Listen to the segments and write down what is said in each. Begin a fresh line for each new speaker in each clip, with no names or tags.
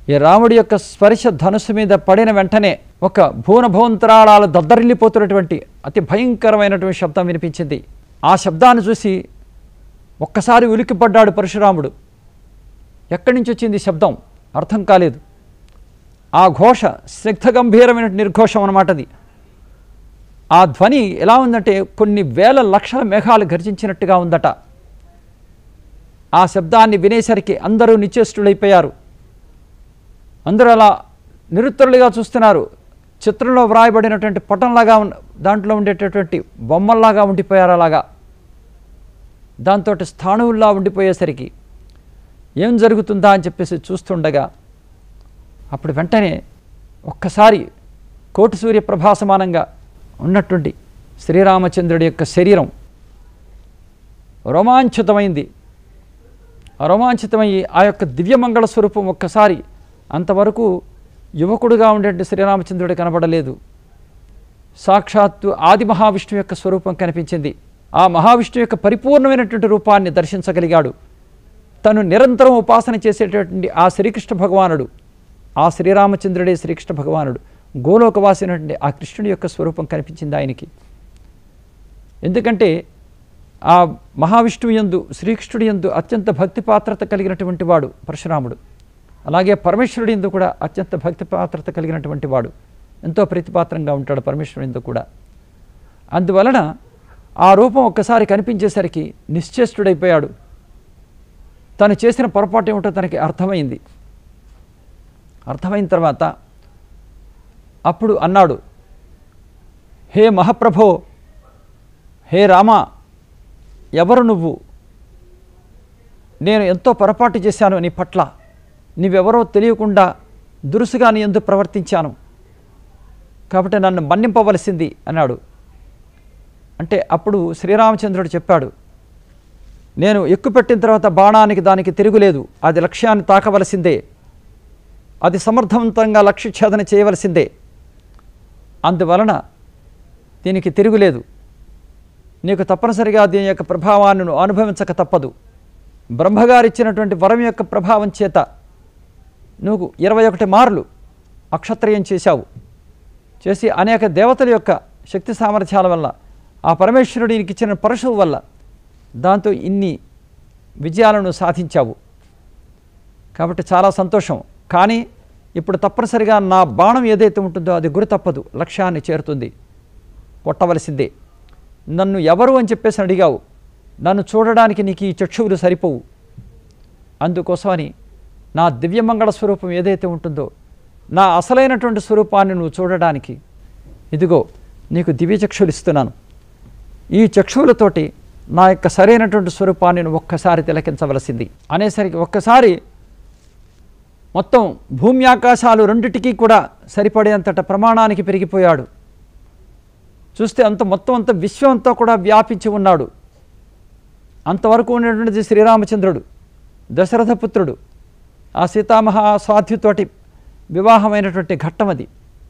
ఈ రాముడి యొక్క స్పర్శ ధనుసు మీద పడిన వెంటనే ఒక భూన భూంతరాళాలు దద్దరిల్లిపోతున్నటువంటి అతి భయంకరమైనటువంటి శబ్దం వినిపించింది ఆ శబ్దాన్ని చూసి ఒక్కసారి ఉలిక్కిపడ్డాడు పరశురాముడు ఎక్కడి నుంచి వచ్చింది ఈ శబ్దం అర్థం కాలేదు ఆ ఘోష స్నిగ్ధ గంభీరమైన నిర్ఘోషం అన్నమాట అది ఆ ధ్వని ఎలా ఉందంటే కొన్ని వేల లక్షల మేఘాలు గర్జించినట్టుగా ఉందట ఆ శబ్దాన్ని వినేసరికి అందరూ నిశ్చేష్టులైపోయారు అందరూ అలా నిరుత్తరులుగా చూస్తున్నారు చిత్రంలో వ్రాయబడినటువంటి పటంలాగా ఉన్న దాంట్లో ఉండేటటువంటి బొమ్మల్లాగా ఉండిపోయారు అలాగా దాంతో స్థాణువుల్లా ఉండిపోయేసరికి ఏం జరుగుతుందా అని చెప్పేసి చూస్తుండగా అప్పుడు వెంటనే ఒక్కసారి కోటి సూర్య ప్రభాసమానంగా ఉన్నటువంటి శ్రీరామచంద్రుడి యొక్క శరీరం రోమాంచితమైంది ఆ రోమాంచితమయ్యి ఆ యొక్క దివ్యమంగళ స్వరూపం ఒక్కసారి అంతవరకు యువకుడుగా ఉండే శ్రీరామచంద్రుడు కనబడలేదు సాక్షాత్తు ఆది మహావిష్ణువు యొక్క స్వరూపం కనిపించింది ఆ మహావిష్ణువు యొక్క పరిపూర్ణమైనటువంటి రూపాన్ని దర్శించగలిగాడు తను నిరంతరం ఉపాసన చేసేటటువంటి ఆ శ్రీకృష్ణ భగవానుడు ఆ శ్రీరామచంద్రుడే శ్రీకృష్ణ భగవానుడు గోలోకవాసినటువంటి ఆ కృష్ణుడి యొక్క స్వరూపం కనిపించింది ఆయనకి ఎందుకంటే ఆ మహావిష్ణువు యందు శ్రీకృష్ణుడి యందు అత్యంత భక్తి పాత్రత కలిగినటువంటి వాడు పరశురాముడు అలాగే పరమేశ్వరుడి యందు కూడా అత్యంత భక్తి పాత్రత కలిగినటువంటి వాడు ఎంతో ప్రీతిపాత్రంగా ఉంటాడు పరమేశ్వరుడి యందు కూడా అందువలన ఆ రూపం ఒక్కసారి కనిపించేసరికి నిశ్చేష్టుడైపోయాడు తను చేసిన పొరపాటు ఏమిటో తనకి అర్థమైంది అర్థమైన తర్వాత అప్పుడు అన్నాడు హే మహాప్రభో హే రామా ఎవరు నువ్వు నేను ఎంతో పొరపాటు చేశాను నీ పట్ల నీవెవరో తెలియకుండా దురుసుగా నీ ఎందుకు ప్రవర్తించాను కాబట్టి నన్ను మన్నింపవలసింది అన్నాడు అంటే అప్పుడు శ్రీరామచంద్రుడు చెప్పాడు నేను ఎక్కుపెట్టిన తర్వాత బాణానికి దానికి తిరుగులేదు అది లక్ష్యాన్ని తాకవలసిందే అది సమర్థవంతంగా లక్ష్యఛేదన చేయవలసిందే అందువలన దీనికి తిరుగులేదు నీకు తప్పనిసరిగా దీని యొక్క ప్రభావాన్ని నువ్వు అనుభవించక తప్పదు బ్రహ్మగారిచ్చినటువంటి వరం యొక్క ప్రభావం చేత నువ్వు ఇరవై ఒకటి మార్లు అక్షత్రియం చేశావు చేసి అనేక దేవతల యొక్క శక్తి సామర్థ్యాల వల్ల ఆ పరమేశ్వరుడు నీకు ఇచ్చిన పరశువు వల్ల దాంతో ఇన్ని విజయాలను సాధించావు కాబట్టి చాలా సంతోషం కానీ ఇప్పుడు తప్పనిసరిగా నా బాణం ఏదైతే ఉంటుందో అది గురి తప్పదు లక్ష్యాన్ని చేరుతుంది కొట్టవలసిందే నన్ను ఎవరు అని చెప్పేసి అడిగావు నన్ను చూడడానికి నీకు ఈ చక్షువులు సరిపోవు అందుకోసమని నా దివ్యమంగళ స్వరూపం ఏదైతే ఉంటుందో నా అసలైనటువంటి స్వరూపాన్ని నువ్వు చూడడానికి ఇదిగో నీకు దివ్య చక్షులు ఇస్తున్నాను ఈ చక్షువులతోటి నా యొక్క సరైనటువంటి స్వరూపాన్ని నువ్వు ఒక్కసారి తిలకించవలసింది అనేసరికి ఒక్కసారి మొత్తం భూమి ఆకాశాలు రెండిటికీ కూడా సరిపడేంతట ప్రమాణానికి పెరిగిపోయాడు చూస్తే అంత మొత్తం అంత విశ్వం అంతా కూడా వ్యాపించి ఉన్నాడు అంతవరకు ఉన్నటువంటిది శ్రీరామచంద్రుడు దశరథపుత్రుడు ఆ సీతామహా స్వాధ్యుతోటి వివాహమైనటువంటి ఘట్టం అది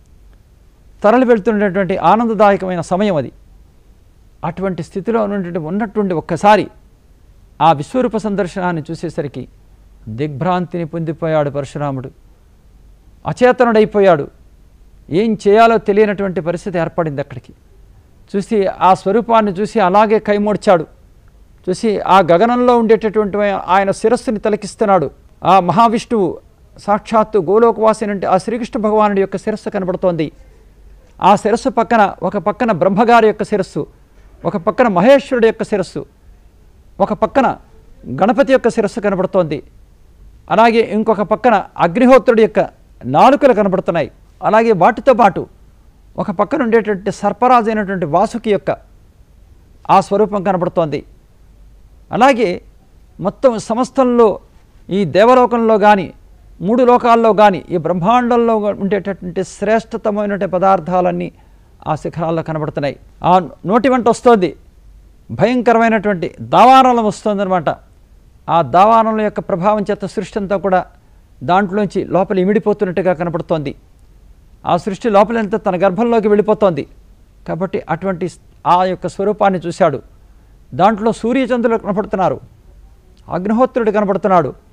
తరలి వెళ్తున్నటువంటి ఆనందదాయకమైన సమయం అది అటువంటి స్థితిలో ఉన్నటువంటి ఉన్నటువంటి ఒక్కసారి ఆ విశ్వరూప సందర్శనాన్ని చూసేసరికి దిగ్భ్రాంతిని పొందిపోయాడు పరశురాముడు అచేతనుడైపోయాడు ఏం చేయాలో తెలియనటువంటి పరిస్థితి ఏర్పడింది అక్కడికి చూసి ఆ స్వరూపాన్ని చూసి అలాగే కైమోడ్చాడు చూసి ఆ గగనంలో ఉండేటటువంటి ఆయన శిరస్సుని తలకిస్తున్నాడు ఆ మహావిష్ణువు సాక్షాత్తు గోలోకవాసినంటే ఆ శ్రీకృష్ణ భగవానుడి యొక్క శిరస్సు కనబడుతోంది ఆ శిరస్సు పక్కన ఒక పక్కన బ్రహ్మగారి యొక్క శిరస్సు ఒక పక్కన మహేశ్వరుడి యొక్క శిరస్సు ఒక పక్కన గణపతి యొక్క శిరస్సు కనబడుతోంది అలాగే ఇంకొక పక్కన అగ్నిహోత్రుడి యొక్క నాలుకలు కనబడుతున్నాయి అలాగే వాటితో పాటు ఒక పక్కన ఉండేటువంటి సర్పరాజు అయినటువంటి వాసుకి యొక్క ఆ స్వరూపం కనబడుతోంది అలాగే మొత్తం సమస్తంలో ఈ దేవలోకంలో కానీ మూడు లోకాల్లో కానీ ఈ బ్రహ్మాండంలో ఉండేటటువంటి శ్రేష్టతమైనటువంటి పదార్థాలన్నీ ఆ శిఖరాల్లో కనబడుతున్నాయి ఆ నోటి వెంట వస్తోంది భయంకరమైనటువంటి దావానలం వస్తుందన్నమాట ఆ దావానల యొక్క ప్రభావం చేత సృష్టి అంతా కూడా దాంట్లోంచి లోపల ఇమిడిపోతున్నట్టుగా కనపడుతోంది ఆ సృష్టి లోపలంతా తన గర్భంలోకి వెళ్ళిపోతోంది కాబట్టి అటువంటి ఆ యొక్క స్వరూపాన్ని చూశాడు దాంట్లో సూర్యచంద్రులు కనపడుతున్నారు అగ్నిహోత్రుడు కనపడుతున్నాడు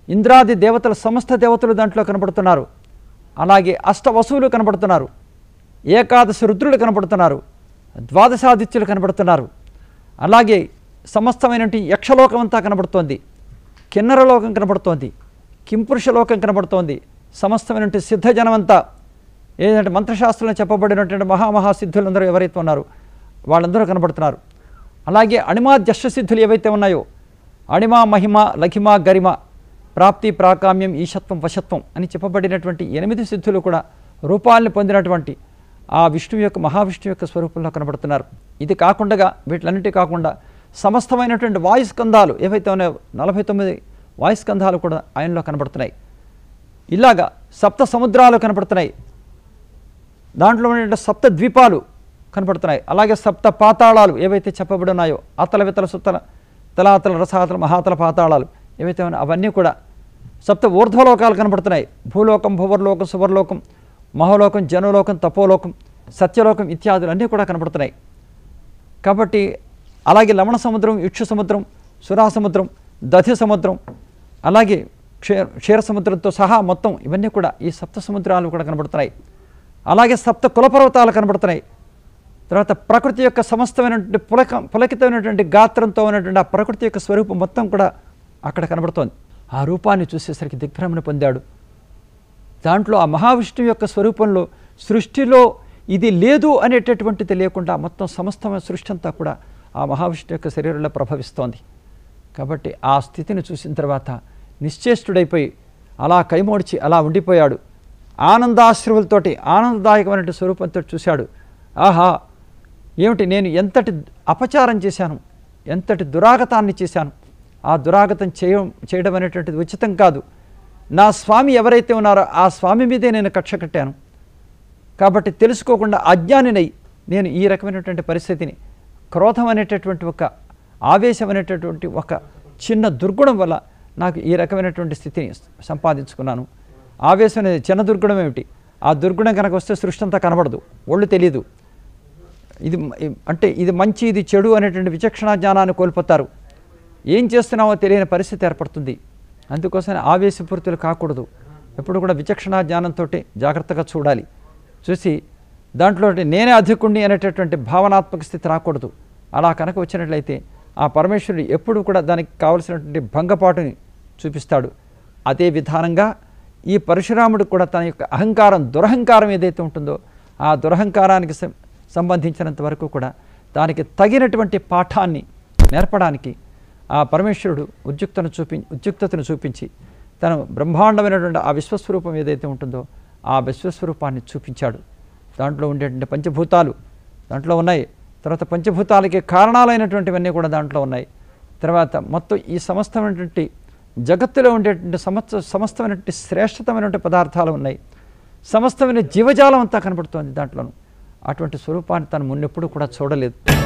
ఇంద్రాది దేవతలు సమస్త దేవతలు దాంట్లో కనబడుతున్నారు అలాగే అష్ట వసువులు కనబడుతున్నారు ఏకాదశి రుద్రులు కనబడుతున్నారు ద్వాదశాదిత్యులు కనబడుతున్నారు అలాగే సమస్తమైనటువంటి యక్షలోకం అంతా కనబడుతోంది కిన్నరలోకం కనబడుతోంది కింపురుషలోకం కనబడుతోంది సమస్తమైనటువంటి సిద్ధజనమంతా ఏదంటే మంత్రశాస్త్రంలో చెప్పబడినటువంటి మహామహా సిద్ధులందరూ ఎవరైతే ఉన్నారో వాళ్ళందరూ కనబడుతున్నారు అలాగే అణిమా జష సిద్ధులు ఏవైతే ఉన్నాయో అణిమ మహిమ లఘిమ గరిమ ప్రాప్తి ప్రాకామ్యం ఈశత్వం వశత్వం అని చెప్పబడినటువంటి ఎనిమిది సిద్ధులు కూడా రూపాలను పొందినటువంటి ఆ విష్ణువు యొక్క మహావిష్ణువు యొక్క స్వరూపంలో కనబడుతున్నారు ఇది కాకుండా వీటిలన్నిటి కాకుండా సమస్తమైనటువంటి వాయుస్కంధాలు ఏవైతే ఉన్నాయో నలభై తొమ్మిది వాయుస్కంధాలు కూడా ఆయనలో కనబడుతున్నాయి ఇలాగా సప్త సముద్రాలు కనబడుతున్నాయి దాంట్లో ఉన్నటువంటి సప్త ద్వీపాలు కనపడుతున్నాయి అలాగే సప్త పాతాళాలు ఏవైతే చెప్పబడి ఉన్నాయో అతల వితల సుత్తల తలాతల రసాతల మహాతల పాతాళాలు ఏవైతే ఉన్నాయో అవన్నీ కూడా సప్త ఊర్ధ్వలోకాలు కనపడుతున్నాయి భూలోకం భువర్లోకం సువర్లోకం మహోలోకం జనలోకం తపోలోకం సత్యలోకం ఇత్యాదులు అన్నీ కూడా కనపడుతున్నాయి కాబట్టి అలాగే లవణ సముద్రం ఇక్షు సముద్రం సురా సముద్రం దధి సముద్రం అలాగే క్షీర క్షీర సముద్రంతో సహా మొత్తం ఇవన్నీ కూడా ఈ సప్త సముద్రాలు కూడా కనబడుతున్నాయి అలాగే సప్త కులపర్వతాలు కనబడుతున్నాయి తర్వాత ప్రకృతి యొక్క సమస్తమైనటువంటి పులక పులకితమైనటువంటి గాత్రంతో ఉన్నటువంటి ఆ ప్రకృతి యొక్క స్వరూపం మొత్తం కూడా అక్కడ కనబడుతోంది ఆ రూపాన్ని చూసేసరికి దిగ్భ్రమణ పొందాడు దాంట్లో ఆ మహావిష్ణువు యొక్క స్వరూపంలో సృష్టిలో ఇది లేదు అనేటటువంటిది లేకుండా మొత్తం సమస్తమైన సృష్టి అంతా కూడా ఆ మహావిష్ణువు యొక్క శరీరంలో ప్రభవిస్తోంది కాబట్టి ఆ స్థితిని చూసిన తర్వాత నిశ్చేష్టుడైపోయి అలా కైమోడ్చి అలా ఉండిపోయాడు ఆనందాశ్రువులతోటి ఆనందదాయకమైన స్వరూపంతో చూశాడు ఆహా ఏమిటి నేను ఎంతటి అపచారం చేశాను ఎంతటి దురాగతాన్ని చేశాను ఆ దురాగతం చేయ చేయడం అనేటువంటిది ఉచితం కాదు నా స్వామి ఎవరైతే ఉన్నారో ఆ స్వామి మీదే నేను కక్ష కట్టాను కాబట్టి తెలుసుకోకుండా అజ్ఞానినై నేను ఈ రకమైనటువంటి పరిస్థితిని క్రోధం అనేటటువంటి ఒక ఆవేశం అనేటటువంటి ఒక చిన్న దుర్గుణం వల్ల నాకు ఈ రకమైనటువంటి స్థితిని సంపాదించుకున్నాను ఆవేశం అనేది చిన్న దుర్గుణం ఏమిటి ఆ దుర్గుణం కనుక వస్తే సృష్టి అంతా కనబడదు ఒళ్ళు తెలియదు ఇది మ- అంటే ఇది మంచి ఇది చెడు అనేటువంటి విచక్షణ జ్ఞానాన్ని కోల్పోతారు ఏం చేస్తున్నామో తెలియని పరిస్థితి ఏర్పడుతుంది అందుకోసం ఆవేశపూరితులు కాకూడదు ఎప్పుడు కూడా విచక్షణ జ్ఞానంతో జాగ్రత్తగా చూడాలి చూసి దాంట్లో నేనే అధికుణ్ణి అనేటటువంటి భావనాత్మక స్థితి రాకూడదు అలా కనుక వచ్చినట్లయితే ఆ పరమేశ్వరుడు ఎప్పుడు కూడా దానికి కావలసినటువంటి భంగపాటుని చూపిస్తాడు అదే విధానంగా ఈ పరశురాముడు కూడా తన యొక్క అహంకారం దురహంకారం ఏదైతే ఉంటుందో ఆ దురహంకారానికి సం- సంబంధించినంత వరకు కూడా దానికి తగినటువంటి పాఠాన్ని నేర్పడానికి ఆ పరమేశ్వరుడు ఉద్యుక్తను చూపి ఉద్యుక్తతను చూపించి తన బ్రహ్మాండమైనటువంటి ఆ విశ్వస్వరూపం ఏదైతే ఉంటుందో ఆ విశ్వస్వరూపాన్ని చూపించాడు దాంట్లో ఉండేటువంటి పంచభూతాలు దాంట్లో ఉన్నాయి తర్వాత పంచభూతాలకి కారణాలైనటువంటివన్నీ కూడా దాంట్లో ఉన్నాయి తర్వాత మొత్తం ఈ సమస్తమైనటువంటి జగత్తులో ఉండేటువంటి సమస్త సమస్తమైనటువంటి శ్రేష్టతమైనటువంటి పదార్థాలు ఉన్నాయి సమస్తమైన జీవజాలం అంతా కనబడుతోంది దాంట్లోనూ అటువంటి స్వరూపాన్ని తను మున్నెప్పుడు కూడా చూడలేదు